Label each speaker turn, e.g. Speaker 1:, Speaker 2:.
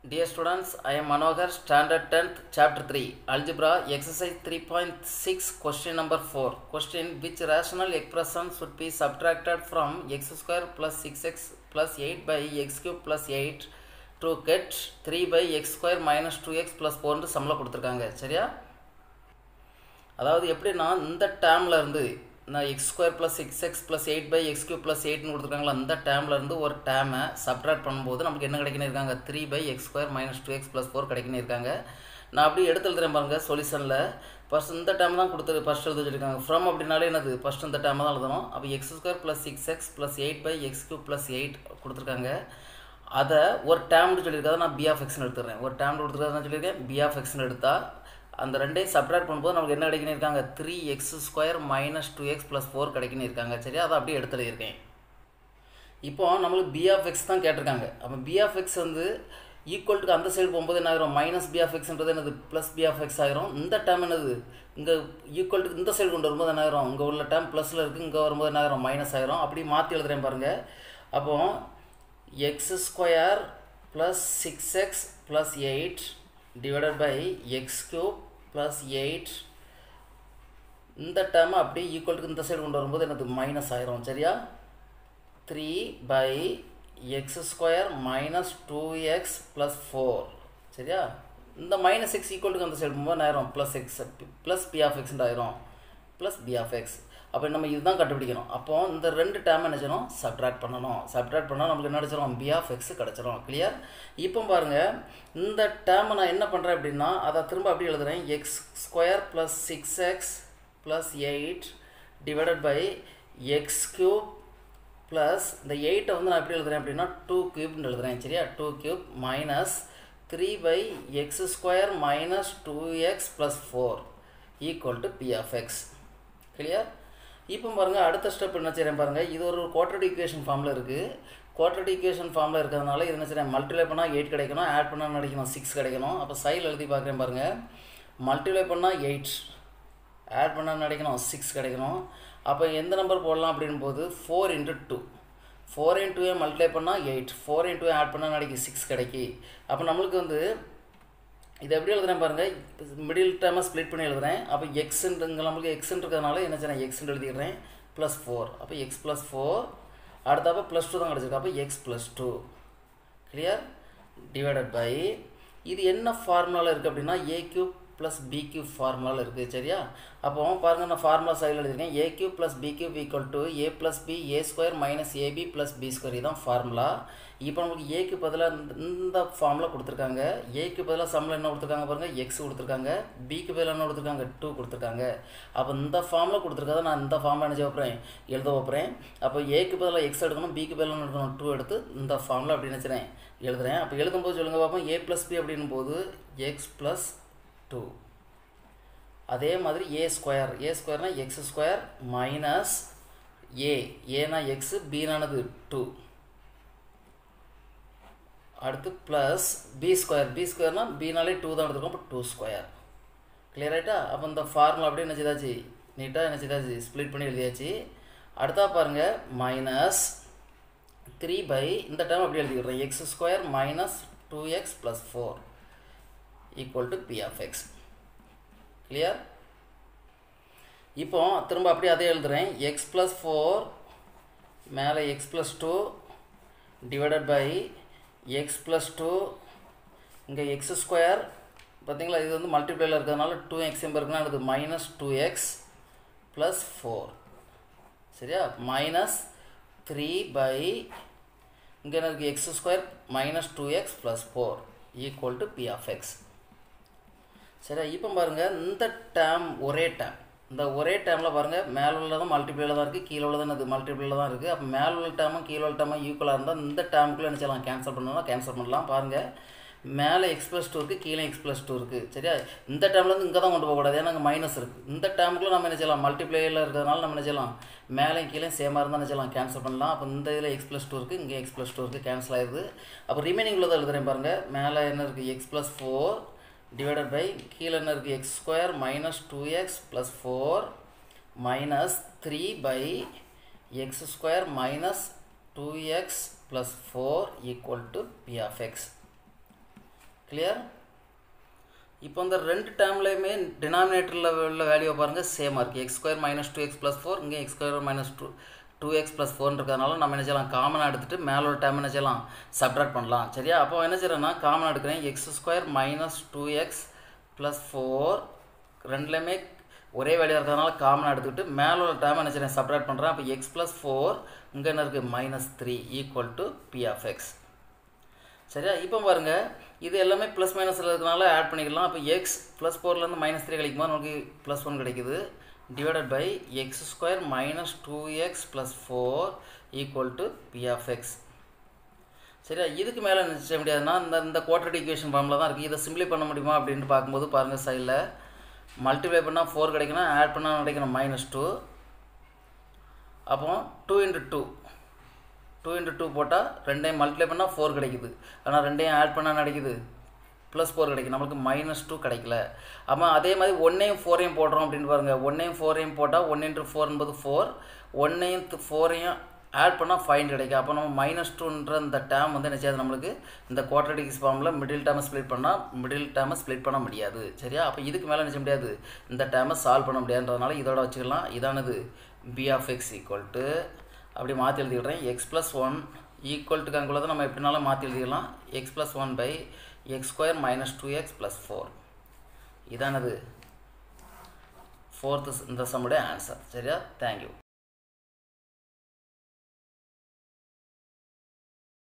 Speaker 1: Dear students, I am Manohar, Standard 10th, Chapter 3, Algebra, Exercise 3.6, Question number 4. Question Which rational expression should be subtracted from x square plus 6x plus 8 by x cube plus 8 to get 3 by x square minus 2x plus 4 ன்னு சம்மில் கொடுத்துருக்காங்க சரியா அதாவது எப்படின்னா இந்த டேர்மில் இருந்து நான் x square plus six x plus eight by x cube plus எயிட்னு கொடுத்துருக்காங்களா அந்த டேர்மில் இருந்து ஒரு டேமை சப்ட்ராக்ட் பண்ணும்போது நமக்கு என்ன கிடைக்குன்னு இருக்காங்க three by x square minus two x plus four கிடைக்குன்னு இருக்காங்க நான் அப்படியே எடுத்து எழுதுறேன் பாருங்க சொல்யூஷனில் ஃபஸ்ட் இந்த டேம் தான் கொடுத்து ஃபஸ்ட் எழுத வச்சுருக்காங்க ஃப்ரம் அப்படின்னாலே என்னது ஃபஸ்ட் இந்த டேம் தான் எழுதணும் அப்போ x square plus six x plus eight by x cube plus eight கொடுத்துருக்காங்க அதை ஒரு டேம்னு சொல்லியிருக்காது நான் பி ஆஃப் எக்ஸ்னு எடுத்துறேன் ஒரு டேம் கொடுத்துருக்காது நான் சொல்லியிருக்கேன் பி ஆஃப் எக்ஸ்னு எடுத்தால் அந்த ரெண்டையும் சப்ராக்ட் பண்ணும்போது நமக்கு என்ன கிடைக்குன்னு இருக்காங்க three x square minus two x plus four கிடைக்குன்னு இருக்காங்க சரி அதை அப்படியே எடுத்து எழுதியிருக்கேன் இப்போ நம்மளுக்கு பி ஆஃப் எக்ஸ் தான் கேட்டிருக்காங்க அப்போ பி ஆஃப் எக்ஸ் வந்து ஈக்குவல்ட்டுக்கு அந்த சைடு போகும்போது என்ன ஆயிரும் மைனஸ் பி ஆஃப் எக்ஸ்ன்றது என்னது ப்ளஸ் பி ஆஃப் எக்ஸ் ஆயிரும் இந்த டேம் என்னது இங்கே ஈக்குவல்ட்டுக்கு இந்த சைடு கொண்டு வரும்போது என்ன ஆயிரும் இங்கே உள்ள டேம் ப்ளஸில் இருக்குது இங்கே வரும்போது என்ன ஆயிரும் மைனஸ் ஆயிரும் அப்படி மாற்றி எழுதுறேன் பாருங்கள் அப்போ x square plus six x plus eight divided by x cube plus 8 இந்த டேர்மை அப்படியே ஈக்குவலுக்கு இந்த சைடு கொண்டு வரும்போது எனக்கு மைனஸ் ஆயிரும் சரியா three by x square minus two x plus four சரியா இந்த மைனஸ் எக்ஸ் ஈக்குவலுக்கு அந்த சைடு போகும்போது ஆயிரும் plus x plus P of எக்ஸ்ன்ற ஆயிரும் ப்ளஸ் பி ஆஃப் எக்ஸ் அப்போ நம்ம இதுதான் கண்டுபிடிக்கணும் அப்போ இந்த ரெண்டு டேம் என்ன செய்யணும் சப்ட்ராக்ட் பண்ணணும் சப்ட்ராக்ட் பண்ணால் நமக்கு என்ன கிடச்சிரும் பி ஆஃப் எக்ஸ் கிடச்சிரும் கிளியர் இப்போ பாருங்கள் இந்த டேமை நான் என்ன பண்ணுறேன் அப்படின்னா அதை திரும்ப அப்படி எழுதுறேன் x square plus six x plus eight divided by x cube plus இந்த எயிட்டை வந்து நான் எப்படி எழுதுறேன் அப்படின்னா டூ க்யூப்னு எழுதுறேன் சரியா two cube minus three by x square minus two x plus four equal to P of x clear இப்போ பாருங்கள் அடுத்த ஸ்டெப் என்ன செய்கிறேன் பாருங்கள் இது ஒரு குவாட்ரட் ஈக்குவேஷன் ஃபார்மில் இருக்குது குவாட்ரட் ஈக்குவேஷன் ஃபார்மில் இருக்கிறதுனால இது என்ன செய்கிறேன் மல்டிப்ளை பண்ணால் எயிட் கிடைக்கணும் ஆட் பண்ணால் கிடைக்கணும் சிக்ஸ் கிடைக்கணும் அப்போ சைடில் எழுதி பார்க்குறேன் பாருங்கள் மல்டிப்ளை பண்ணால் எயிட் ஆட் பண்ணால் கிடைக்கணும் சிக்ஸ் கிடைக்கணும் அப்போ எந்த நம்பர் போடலாம் அப்படின் போது four into two four into multiply பண்ணால் எயிட் ஃபோர் இன்ட்டு ஆட் பண்ணால் கிடைக்கும் சிக்ஸ் கிடைக்கி அப்போ நம்மளுக்கு வந்து இது எப்படி எழுதுறேன் பாருங்கள் மிடில் டேர்மை ஸ்ப்ளிட் பண்ணி எழுதுறேன் அப்போ எக்ஸுன்றது நம்மளுக்கு எக்ஸுன்றதுனால என்ன செய்யறேன் எக்ஸ்ன்னு எழுதிக்கிறேன் ப்ளஸ் ஃபோர் அப்போ எக்ஸ் ப்ளஸ் ஃபோர் அடுத்தப்போ ப்ளஸ் டூ தான் கிடச்சிருக்கு அப்போ x plus two clear divided by இது என்ன ஃபார்முலாவில் இருக்குது அப்படின்னா A cube plus B cube ஃபார்முலாவில் இருக்குது சரியா அப்போ பாருங்கள் நான் ஃபார்முலா சைடில் எழுதியிருக்கேன் A cube plus B cube equal to A plus B A square minus AB plus B square இதுதான் ஃபார்முலா இப்போ நமக்கு ஏக்கு பதிலாக இந்த ஃபார்முலா கொடுத்துருக்காங்க ஏக்கு பதிலாக சம்மில் என்ன கொடுத்துருக்காங்க பாருங்கள் எக்ஸ் கொடுத்துருக்காங்க பிக்கு பதிலாக என்ன கொடுத்துருக்காங்க டூ கொடுத்துருக்காங்க அப்போ இந்த ஃபார்முலா கொடுத்துருக்காத நான் இந்த ஃபார்முலா என்ன செய்ய வைப்பேன் எழுத வைப்பேன் அப்போ ஏக்கு பதிலாக எக்ஸ் எடுக்கணும் பிக்கு பதிலாக எடுக்கணும் டூ எடுத்து இந்த ஃபார்முலா அப்படி நினச்சிறேன் எழுதுறேன் அப்போ எழுதும்போது சொல்லுங்கள் பார்ப்போம் ஏ ப்ளஸ் பி அப்படின் போது எக்ஸ் ப்ளஸ் டூ அதே மாதிரி ஏ ஸ்கொயர் ஏ ஸ்கொயர்னா எக்ஸ் ஸ்கொயர் மைனஸ் ஏ ஏனா எக்ஸு பீனானது டூ அடுத்து ப்ளஸ் பி ஸ்கொயர் பி ஸ்கொயர்னால் பீனாலே டூ தான் எடுத்துருக்கோம் அப்போ டூ ஸ்கொயர் கிளியர் ஆகிட்டா அப்போ இந்த ஃபார்முலா அப்படியே என்ன செய்தாச்சு நீட்டாக என்ன செய்தாச்சு ஸ்ப்ளிட் பண்ணி எழுதியாச்சு அடுத்தா பாருங்கள் மைனஸ் த்ரீ பை இந்த டைம் அப்படி எழுதிக்கிறேன் x square minus two x plus four equal to P of x clear இப்போ திரும்ப அப்படியே அதே எழுதுகிறேன் எக்ஸ் ப்ளஸ் ஃபோர் மேலே x plus two divided by x plus two இங்கே எக்ஸ் ஸ்கொயர் பார்த்தீங்களா இது வந்து மல்டிப்ளையில் இருக்கிறதுனால டூ எக்ஸ் எம்பர் இருக்குன்னா அது minus two x plus four சரியா மைனஸ் த்ரீ பை இங்கே என்ன இருக்குது x square minus two x plus four equal to P of x சரியா இப்போ பாருங்கள் இந்த டேம் ஒரே டேம் இந்த ஒரே டேமில் பாருங்கள் மேலே உள்ளதும் மல்டிப்ளைல தான் இருக்குது கீழே உள்ளதும் அது மல்டிப்ளைல தான் இருக்குது அப்போ மேலே உள்ள டேமும் கீழே உள்ள டேமும் ஈக்குவலாக இருந்தால் இந்த டேமுக்குள்ளே என்ன செய்யலாம் கேன்சல் பண்ணணும்னா கேன்சல் பண்ணலாம் பாருங்கள் மேலே எக்ஸ் ப்ளஸ் டூ இருக்குது கீழே எக்ஸ் ப்ளஸ் டூ இருக்குது சரியா இந்த டேம்லேருந்து இங்கே தான் கொண்டு போகக்கூடாது ஏன்னா அங்கே மைனஸ் இருக்குது இந்த டேமுக்குள்ளே நம்ம என்ன செய்யலாம் மல்டிப்ளையில் இருக்கிறதுனால நம்ம என்ன செய்யலாம் மேலே கீழே சேமாக இருந்தால் என்ன செய்யலாம் கேன்சல் பண்ணலாம் அப்போ இந்த இதில் எக்ஸ் ப்ளஸ் டூ இருக்குது இங்கே எக்ஸ் ப்ளஸ் டூ இருக்குது கேன்சல் ஆயிடுது அப்போ ரிமைனிங் உள்ளதை எழுதுறேன் பாருங்கள் மேலே என்ன இருக்குது x plus four divided by கீழே என்ன இருக்குது x square minus two x plus four minus three by x square minus two x plus four equal to P of x clear இப்போ இந்த ரெண்டு டேர்ம்லையுமே டினாமினேட்டரில் உள்ள வேல்யூவை பாருங்கள் சேமாக இருக்குது x square minus two x plus four இங்கே x square minus two two x plus ஃபோர்னு இருக்கிறதுனால நம்ம என்ன செய்யலாம் காமனாக எடுத்துகிட்டு மேலே ஒரு டேர்ம் என்ன செய்யலாம் சப்ட்ராக்ட் பண்ணலாம் சரியா அப்போ என்ன செய்கிறேன்னா காமனாக எடுக்கிறேன் x square minus two x plus four ரெண்டுலேயுமே ஒரே வேலையாக இருக்கிறதுனால காமனாக எடுத்துக்கிட்டு மேலே உள்ள டேர்ம் என்ன செய்கிறேன் சப்ட்ராக்ட் பண்ணுறேன் அப்போ எக்ஸ் ப்ளஸ் ஃபோர் இங்கே என்ன இருக்குது minus three equal to P of x சரியா இப்போ பாருங்கள் இது எல்லாமே ப்ளஸ் மைனஸில் இருக்கிறனால ஆட் பண்ணிக்கலாம் அப்போ எக்ஸ் ப்ளஸ் ஃபோர்லேருந்து மைனஸ் த்ரீ கிடைக்கும் போது நமக்கு ப்ளஸ் ஒன் கிடைக்குது divided by x square minus two x plus four equal to P of x சரியா இதுக்கு மேலே நினச்ச முடியாதுன்னா இந்த இந்த குவாட்ரட் ஈக்குவேஷன் ஃபார்மில் தான் இருக்குது இதை சிம்பிளை பண்ண முடியுமா அப்படின்ட்டு பார்க்கும்போது பாருங்கள் சைடில் மல்டிப்ளை பண்ணால் ஃபோர் கிடைக்கணும் ஆட் பண்ணால் கிடைக்கணும் மைனஸ் டூ அப்போ two into two two into two போட்டால் ரெண்டையும் மல்டிப்ளை பண்ணால் ஃபோர் கிடைக்குது ஆனால் ரெண்டையும் ஆட் பண்ணால் கிடைக்குது ப்ளஸ் ஃபோர் கிடைக்கும் நம்மளுக்கு மைனஸ் டூ கிடைக்கல அப்போ அதே மாதிரி ஒன்னையும் ஃபோரையும் போடுறோம் அப்படின்னு பாருங்கள் ஒன்னையும் ஃபோரையும் போட்டால் ஒன் இன்ட்டு ஃபோர் என்பது ஃபோர் ஒன்னையும் ஃபோரையும் ஆட் பண்ணால் ஃபைன் கிடைக்கும் அப்போ நம்ம மைனஸ் டூன்ற இந்த டேம் வந்து என்ன செய்யாது நம்மளுக்கு இந்த குவாட்ரடிக்ஸ் ஃபார்மில் மிடில் டேமை ஸ்ப்ளிட் பண்ணால் மிடில் டேமை ஸ்ப்ளிட் பண்ண முடியாது சரியா அப்போ இதுக்கு மேலே நினச்ச முடியாது இந்த டேமை சால்வ் பண்ண முடியாதுன்றதுனால இதோட வச்சுக்கலாம் இதானது P of x equal to அப்படி மாற்றி எழுதிக்கிறேன் x plus one equal to கங்குள்ளதை நம்ம எப்படினாலும் மாற்றி எழுதிக்கலாம் x plus one by x square minus two x plus four இதானது ஃபோர்த்து இந்த சம்முடைய ஆன்சர் சரியா தேங்க்யூ